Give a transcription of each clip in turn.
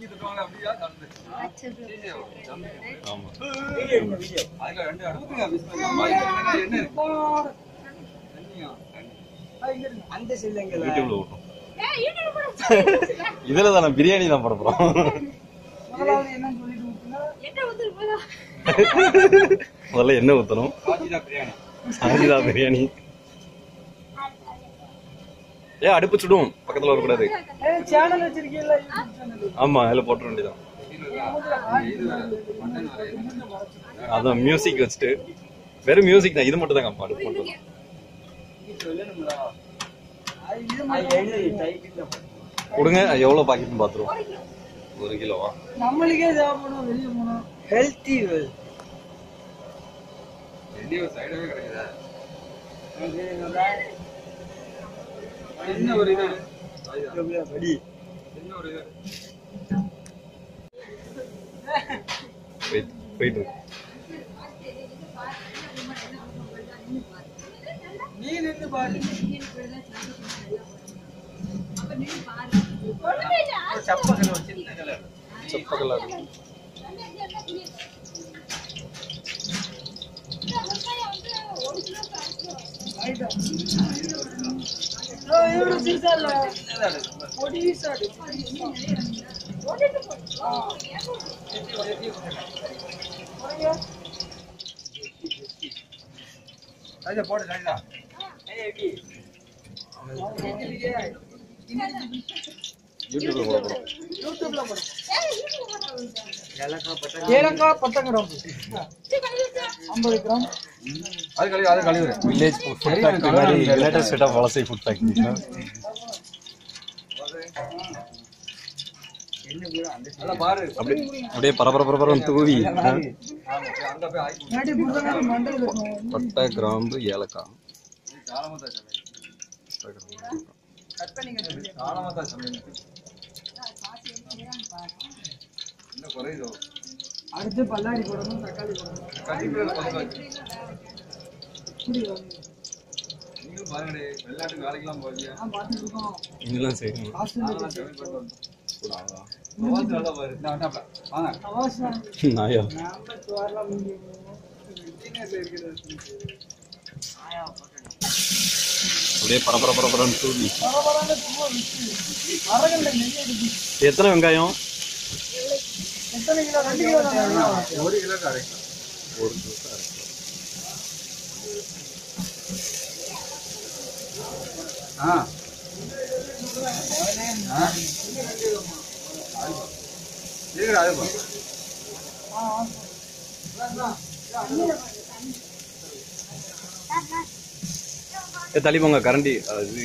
தூக்கி தட்டுவாங்க அப்படியா கலந்து ஆமா அதுல ரெண்டு அடுப்புங்க பிஸ்கட் அம்மா இது என்ன என்ன இருக்கு தண்ணியா தண்ணி அந்த சில்லைங்களா யூடியூப்ல ஓட்டும் இதுல தானே பிரியாணி தான் போட போறோம் முதலாவது என்ன சொல்லிட்டு ஊத்துனா முதல்ல என்ன ஊத்தணும் சாஜிதா பிரியாணி சாஜிதா பிரியாணி ஏ அடுப்பு சுடும் பக்கத்துல வரக்கூடாது ஏய் சேனல் வச்சிருக்கீங்களா யூடியூப் சேனல் ஆமா அதுல போட்டுற வேண்டியதான் இது மட்டன் வரையும் அதான் மியூசிக் வச்சுட்டு வெறும் மியூசிக் தான் இது மட்டும் தான் காப்பா அடுப்பு மட்டும் சொல்லணும்டா அது இது மட்டும் கொடுங்க அது எவ்வளவு பாக்கெட்னு பாத்துருவோம் ஒரு கிலோவா நம்மளுக்கே தேவைப்படும் வெளியே போனோம் ஹெல்த்தி வெளியே சைடாவே கிடைக்குதா என்ன ஒரு இது சாஜிதா. படி என்ன ஒரு இது போயிட்டு போயிட்டு இருக்கு. நீ நின்று பாரு சப்பக்கல் வச்சிருந்தேன் கலர் செப்ப கலர் இவரு சீசால பொடி சாடு சாஜிதா போடு சாஜிதா யூடியூப்ல போட போறோம் யூடியூப்ல போடு ஏலக்காய் பட்டை கிராம் ஐம்பது கிராம் அது கழுவி அது கழுவுற வில்லேஜ் ஃபுட் ஃபேக்டரி மாதிரி லேட்டஸ்ட் செட்டப் வலசை ஃபுட் ஃபேக்டரி நல்லா பாரு அப்படியே அப்படியே பரபர பரபரம் தூவி ஆ. அங்க போய் ஆக்கி முன்னாடி புதனால மண்டையில் இருக்கும் பட்டை கிராம்பு ஏலக்காய் காலமா தான் சமையல் கட் பண்ணிக்க காலமா தான் சமையல் என்ன குறையுதோ அடுத்து பல்லாரி போடணும் தக்காளி போடணும் கண்டிப்பா பக்கம் வச்சு இப்படி வரும். நீங்களும் பாருங்கடே வெளிநாட்டுக்கு வேலைக்கெல்லாம் போவீங்க நான் பார்த்துட்டு இருக்கோம் இதெல்லாம் செய்யணும் ஹாஸ்டல்ல நாங்களாம் சமையல் பண்ணிட்டு வந்தோம் அவாஸ் நல்லா பாரு இந்த வந்தாப்ல வாங்க அவசரம் நாயா நம்ம வரலாம் சீனியர்ல இருக்கிறது அப்படியே பரபர பரபரன்னு தூவி பரபரன்னு சும்மா விட்டு மரங்கள்ல நெய் எடுத்து எத்தனை வெங்காயம் எத்தனை கிலோ ரெண்டு கிலோ தானே? ஒரு கிலோ அரைக்கலாம் ஒரு கிலோ தான் இருக்கு. ஆ ஆ இருக்கிற அது பா ஆ, ஆ. ஏ தள்ளி போங்க கரண்டி அது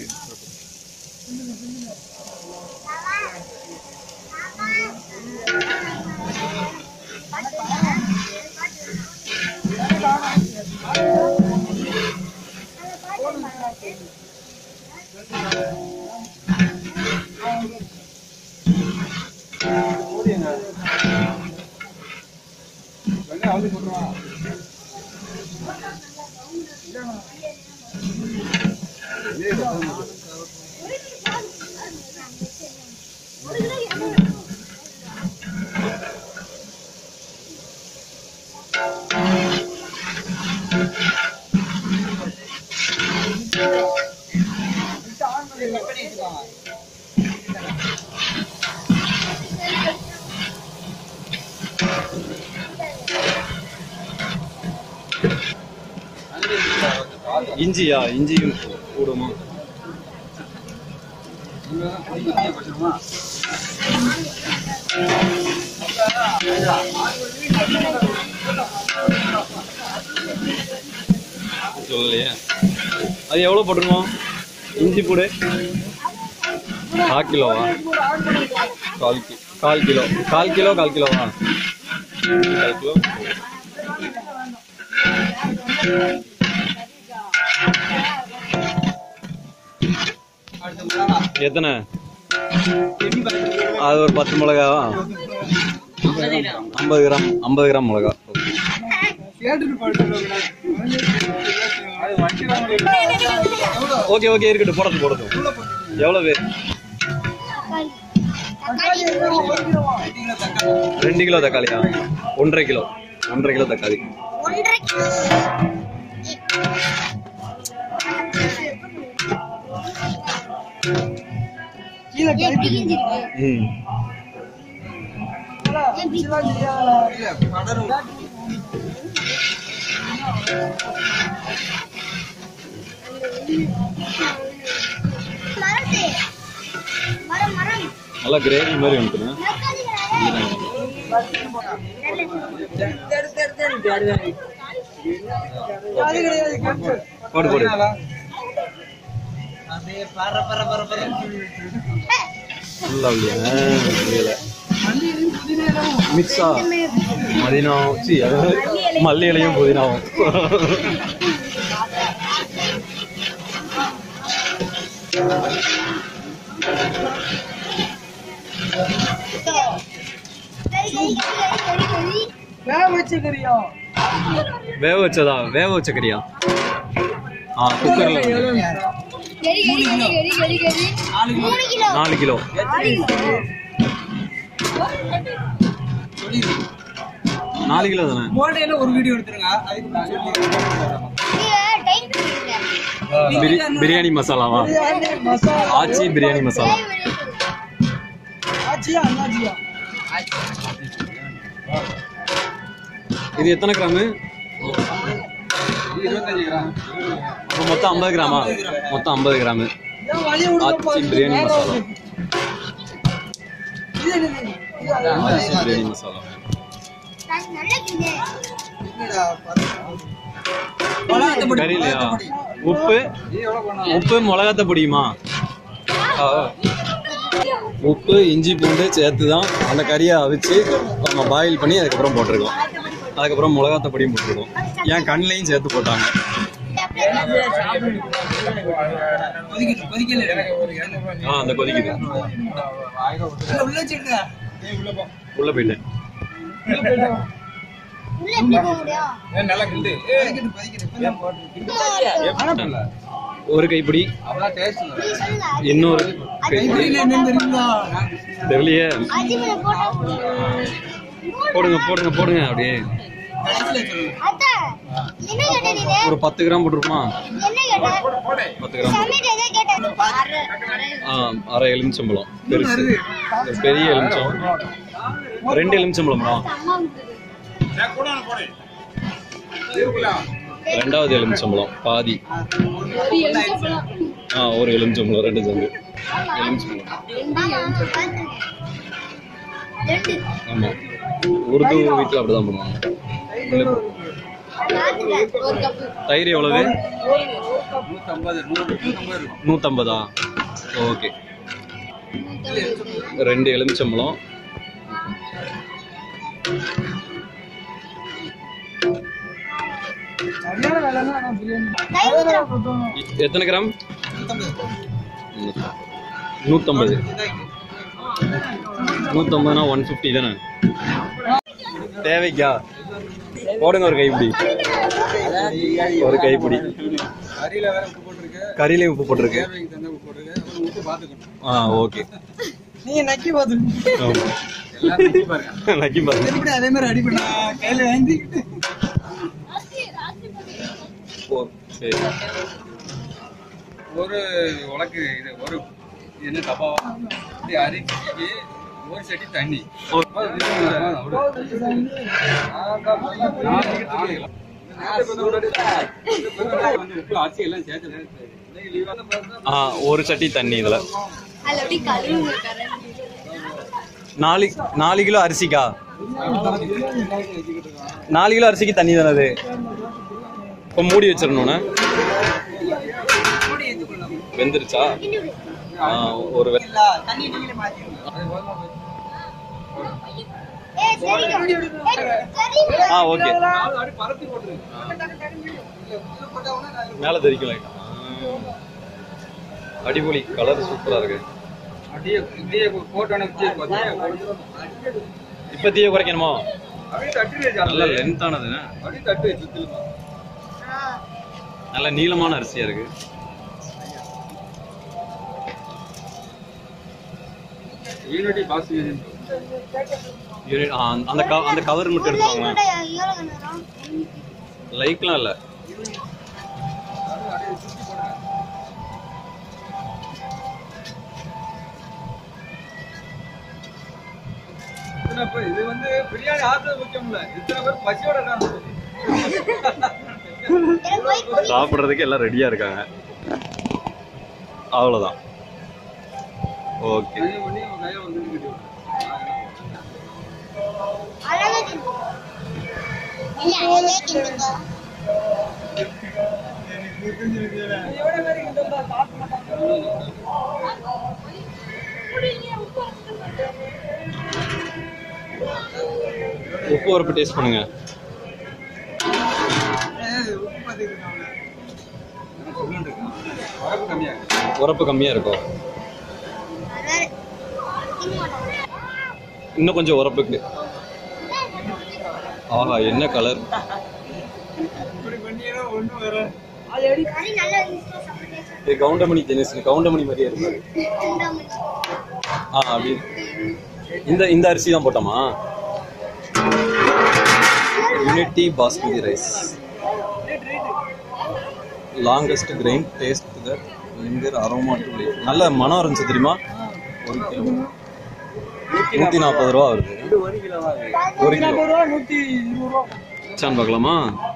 வெங்காயம் அள்ளி போட்டுருவா இதே பக்கம் இஞ்சியா இஞ்சியும் கூடுமா நீங்க தான் போய் தண்ணியை குடிச்சிருமா சொல்லலையே அது எவ்வளோ போட்டுருவோம் இஞ்சி பூடு கால் கிலோவா கால் கி கால் கிலோ கால் கிலோ கால் கிலோவா கால் கிலோ அடுத்த மிளகா எத்தனை அது ஒரு பத்து மிளகாவா ஐம்பது கிராம் ஐம்பது கிராம் மிளகா கேட்டுட்டு போயிட்டு அது வண்டி வாங்க ஓகே ஓகே இருக்கட்டும் போடட்டும் போடட்டும் எவ்வளோ பேர் தக்காளி எவ்வளவு? ஒரு கிலோவா? ரெண்டு கிலோ தக்காளியா ஒன்றரை கிலோ ஒன்றரை கிலோ தக்காளி ஒன்றரை கிலோ கீழே ஏன் டைப் பிரிஞ்சிருக்கு ம் ஏன் பிரிச்சுலாம் தெரியாதா? இல்ல, படரும். மரத்து மரம் மரம் நல்லா கிரேவி மாதிரி வந்துட்டுங்க அது கிடையாது கேட்டு. போடு போடு ஃபுல்லாக இல்லையா மிக்ஸா மதினம் சி மல்லி இலையும் புதினாவும் கறி கறி கறி கறி கறி வேக வச்சுக்கிறியா? வேக வச்சதா வேக வச்ச கறியா ஆ குக்கரில் கறி கறி கறி கறி கறி கறி மூணு கிலோ நாலு கிலோ நாலு கிலோ தானே மோட்டையில ஒரு வீடியோ எடுத்துருங்க அதுக்கு நான் சொல்லி நீங்க டைம் கொடுங்க பிரி- பிரியாணி மசாலாவா பிரியாணி மசாலா. ஆச்சி பிரியாணி மசாலா ஆச்சியா, அண்ணாச்சியா? இது எத்தனை கிராமு இருபத்தஞ்சு கிராம் அப்போ மொத்தம் ஐம்பது கிராமா மொத்தம் ஐம்பது கிராமு ஏன் வழிய விடுங்க ஆச்சி பாருங்க. பிரியாணி வேற மசாலா. ஒரு- இது என்னது? இது அது. ஆச்சி பிரியாணி மசாலா நல்ல கிங்க கறி இல்லையா உப்பு நீ எவ்வளவு பண்ண உப்பு மிளகாத்த பொடியுமா ஆ. உப்பு இஞ்சி பூண்டு சேர்த்து தான் அந்த கறியை அவிச்சு நம்ம பாயில் பண்ணி அதுக்கப்புறம் போட்டிருக்கோம் அதுக்கப்புறம் மிளகாத்த பொடியும் போட்டிருக்கோம் என் கண்ணிலையும் சேர்த்து போட்டாங்க கொதிக்கல கொதிக்கல எனக்கு ஒரு இரநூறு ஆ அந்த கொதிக்குது உள்ள வச்சுருக்க உள்ள போயிட்டேன் உள்ள எப்படி போக முடியும் நல்லா கிண்டு கொதிக்கட்டு கொதிக்கட்டு இப்பதான் போட்டு ஒரு கைப்பிடி அவ்வளோ டேஸ்ட் இல்லை நீ சொல்லல இன்னொரு கைப்பிடி என்னன்னு தெரியுங்களா தெரியலையே அஜிமனை போட்டா போடுங்க போடுங்க போடுங்க அப்படியே கடைசியில் சொல்லுங்க அத்தா என்ன கேட்ட நீ ஒரு பத்து கிராம் போட்டிருப்போமா என்ன கேட்ட பத்து கிராம் சமையல் எதை கேட்ட அரை அரை ஆ அரை எலுமிச்சம்பழம் பெருசு ஒரு பெரிய எலுமிச்சம் ரெண்டு எலுமிச்சம்பழம்டா அம்மா ரெண்டாவது எலுமிச்சம்பழம் பாதி ஆ ஒரு எலுமிச்சம்பழம் ரெண்டு சேர்ந்து எலுமிச்சம்பழம் ஆமா பாத்துருக்கேன் ரெண்டு ஆமாம் உருது வீட்டில் அப்படிதான் பண்ணுவாங்க பாத்துருக்கேன் ஒரு கப்பு தயிர் எவ்வளவு நூற்றம்பது நூறு நூற்றம்பது இருக்கும் நூற்றம்பதா ஓகே ரெண்டு எலுமிச்சம்பழம் சரியான வேலைன்னா நான் பிரியாணி. தயிர் ஊத்துறோம். போட்டோம். இ- எத்தனை கிராம் நூற்றம்பது நூற்றம்பதுனா ஒன் ஃபிஃப்டி தானே தேவைக்கா போடுங்க ஒரு கைப்பிடி ஒரு கைப்பிடி அரியில வேற உப்பு போட்டிருக்கு கறியிலையும் உப்பு போட்டிருக்கு தேவைக்கு தகுந்த உப்பு போட்டிருக்கு அப்புறம் உப்பு பார்த்துக்கணும் ஆ ஓகே நீங்க நக்கி பாத்துருக்கீங்க எல்லாம் நக்கி பாருங்க நக்கி பாருங்க எப்படி அதே மாதிரி அடி பண்ணா கையில வாங்கிக்கிட்டு ஓ சரி ஒரு உலக்கு இது ஒரு இது என்ன டப்பாவா இப்படி அரிசிக்கு ஒரு சட்டி தண்ணி ஓ. உப்பு அரிசி எல்லாம் சேர்த்து ஆ ஒரு சட்டி தண்ணி இதில் அதுல அப்படியே கழுவுங்க கரண்ட் நாலு நாலு கிலோ அரிசிக்கா நாலு கிலோ அரிசிக்கு தண்ணி தானே அது இப்போ மூடி வச்சிடணுண்ணே வெந்துருச்சா ஆ, ஒரு வெ- ஏய் சரிங்க ஏய், சரிங்க ஆ ஓகே அப்படி பரப்பி போட்டுரு மேலே தெரிக்கல அடிபொலி கலர் சூப்பரா இருக்கு அப்படியே இப்படியே போட்டோன்னு வச்சு இப்போ தீய குறைக்கணுமா அப்படியே தட்டு நல்ல லென்த்தானது அப்படியே தட்டு சுத்தலுமா ஆ நல்ல நீளமான அரிசியா இருக்கு யூனிட்டி பாஸ் யூனிட் ஆ, அந்த க- அந்த கவர் மட்டும் எடுத்துவாங்க கூட எவ்வளவு நேரம் லைக்லாம் இல்லை இத்தனை பேர் இது வந்து பிரியாணி ஆக்குறது முக்கியம் இல்ல இத்தனை பேர் பசியோட இருக்காங்க எனக்கு போய் குடி சாப்பிட்றதுக்கு எல்லாம் ரெடியாக இருக்காங்க அவ்வளோதான் ஓகே கையை பண்ணி உன் கையை வந்து கட்டி விடு. அழகா தின்னு இல்ல அழகா தின்னுங்க உப்பு உரப்பு டேஸ்ட் பண்ணுங்க சொல்லுன்னு இருக்கான். உரப்பு கம்மியா இருக்கு. உரப்பு கம்மியாக இருக்கும் அழகா தின்னு மாட்டாங்க இன்னும் கொஞ்சம் உரப்புக்கு ஆஹா என்ன கலர் கறி நல்லா இருந்துச்சு சாப்பிட்டு இது கவுண்டமணி ஜெனிஸ் கவுண்டமணி மாதிரியே இருக்கு ரெண்டாம் ஆ அப்படி இந்த இந்த அரிசி தான் போட்டோமா unity basmati rice longest grain taste that linger aroma to life நல்ல மனம் இருந்துச்சு தெரியுமா ஒரு கிலோ நூற்றி நாற்பது ரூபா வருது ஒரு கிலோ நூத்தி இருபது ரூபா சான் பார்க்கலாமா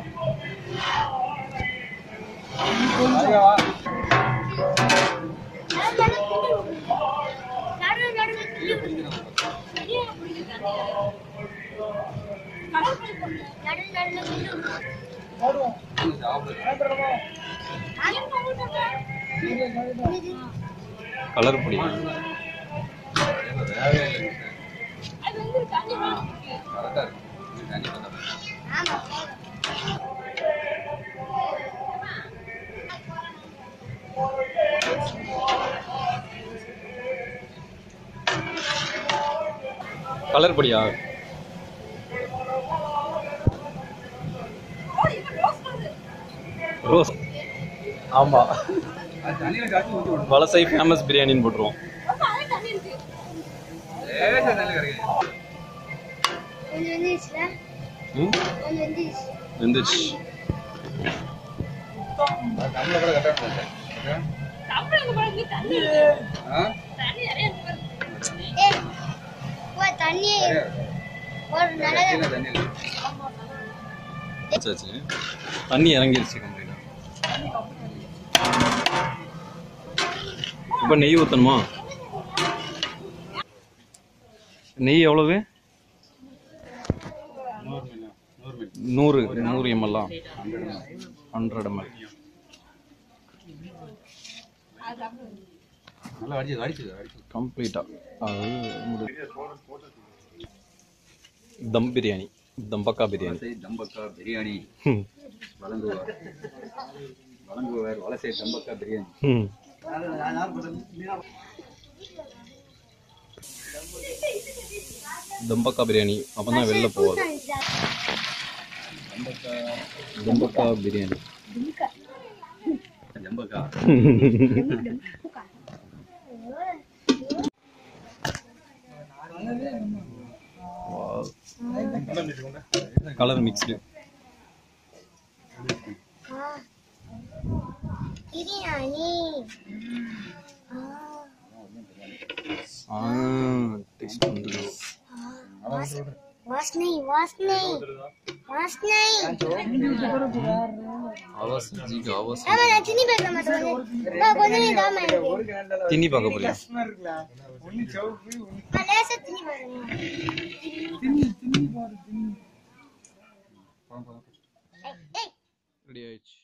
நடு நடு நடு நடு போடுவோம் சாப்பிடு. கலர் பொடி வேகவே இல்லை. கரெக்டா இருக்கு. இது தண்ணி பத்தல. ஆமா கலர் பொடியா ரோஸ் ஆமா அது தண்ணியில காய்ச்சி ஊத்தி விடணும். வலசை ஃபேமஸ் பிரியாணின்னு போட்டுருவோம் லேசா தண்ணி கிடைக்கும். கொஞ்சம் வந்துருச்சுல ம் கொஞ்சம் வந்துருச்சு வெந்துச்சு அது தண்ணியில கூட கரெக்டா இருக்கும். ஆ? ஏய் போ தண்ணியே சரியா? ஒரு நல்ல கீழே தண்ணி இல்லை. வச்சாச்சு தண்ணி இறங்கிருச்சு கம்ப்ளீட்டாக இப்போ நெய் ஊற்றணுமா நெய் எவ்வளவு நூறு நூறு எம்எல்லாம் ஹண்ட்ரட் எம்எல் நல்லா அடிச்சது அடிச்சது அடிச்சது கம்ப்ளீட்டாக அது முடி தம் பிரியாணி தம்பக்கா பிரியாணி வலசை தம்பக்கா பிரியாணி ம். வழங்குவார் வழங்குவார் வலசை தம்பக்கா பிரியாணி ம் தம்பக்கா பிரியாணி அப்போ தான் வெளில போவாது தம்பக்கா பிரியாணி ஜம்பக்கா கலர் மிக்ஸ்டு பிரியாணி ஆ, டேஸ்ட் பண்ணுறது வாச- வாசனை வாசனை வாசனை ஆவாஸ் ஜிக்கு ஆவாஸ் ஆமா நான் சின்னி பேச மாட்டேன் கொஞ்சம் கொஞ்சம் தாம எனக்கு தின்னி பார்க்க போறியா இருக்குல்ல ஒண்ணு சவுக்கு ஒண்ணு நான் லேசா சின்னி பேசுறேன் தின்னி தின்னி பாரு தின்னி ஏய் ரெடி ஆயிடுச்சு